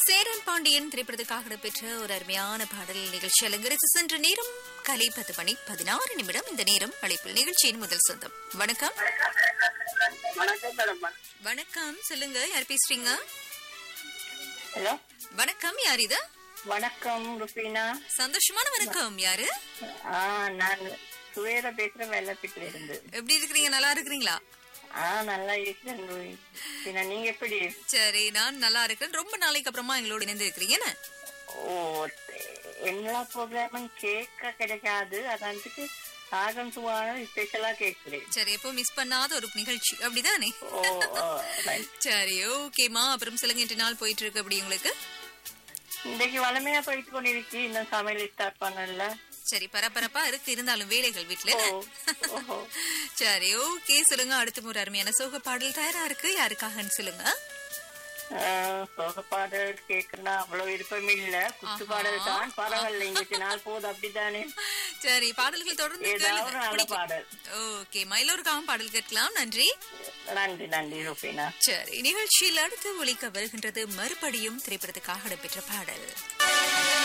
சேரன் பாண்டியன் திரைப்படத்துக்காக இடம்பெற்ற ஒரு அருமையான பாடல் நிகழ்ச்சி அலங்கரித்து சென்ற நேரம் கலை பத்து மணி பதினாறு நிமிடம் இந்த நேரம் அழைப்பில் நிகழ்ச்சியின் முதல் சொந்தம் வணக்கம் வணக்கம் மேடம்மா வணக்கம் சொல்லுங்க யார் பேசுறீங்க ஹலோ வணக்கம் யார் இது வணக்கம் ருபீனா சந்தோஷமான வணக்கம் யாரு ஆ நான் சுவேதா பேசுறேன் வெள்ளப்பிட்டில இருந்து எப்படி இருக்கிறீங்க நல்லா இருக்கிறீங்களா ஆ நல்லா இருக்கிறேன் ருபீனா நீங்க எப்படி சரி நான் நல்லா இருக்கேன் ரொம்ப நாளைக்கு அப்புறமா எங்களோட இணைந்து இருக்கிறீங்க என்ன? ஓ எல்லா ப்ரோக்ராமும் கேட்க கிடைக்காது அதான்ட்டுக்கு சாகம் சுவான ஸ்பெஷலா கேட்கிறேன் சரி எப்போ மிஸ் பண்ணாத ஒரு நிகழ்ச்சி அப்படிதானே ஓ ஓ, right. சரி ஓகேமா அப்புறம் சொல்லுங்க இன்று நாள் போயிட்டு இருக்கு அப்படி உங்களுக்கு இன்னைக்கு வளமையா போயிட்டு கொண்டிருக்கு இன்னும் சமையல் ஸ்டார்ட் பண்ணல சரி பரபரப்பா இருக்கு இருந்தாலும் வேலைகள் வீட்டுல ஓ என்ன? ஓஹோ சரி ஓகே சொல்லுங்க அடுத்த ஒரு அருமையான சோக பாடல் தயாரா இருக்கு யாருக்காகன்னு சொல்லுங்க சோக பாடல் கேட்கறா அவ்வளவு விருப்பம் இல்ல குத்து பாடல் தான் பரவாயில்ல இன்னைக்கு நாள் போகுது அப்படித்தானே சரி பாடல்கள் தொடர்ந்து ஏதாவது கேளுங்க. நல்ல பிடிக்கும். பாடல் ஓகே மயிலோருக்காகவும் பாடல் கேட்கலாம் நன்றி நன்றி நன்றி ரூபினா சரி நிகழ்ச்சியில் அடுத்து ஒலிக்க வருகின்றது மறுபடியும் திரைப்படத்துக்காக இடம்பெற்ற பாடல்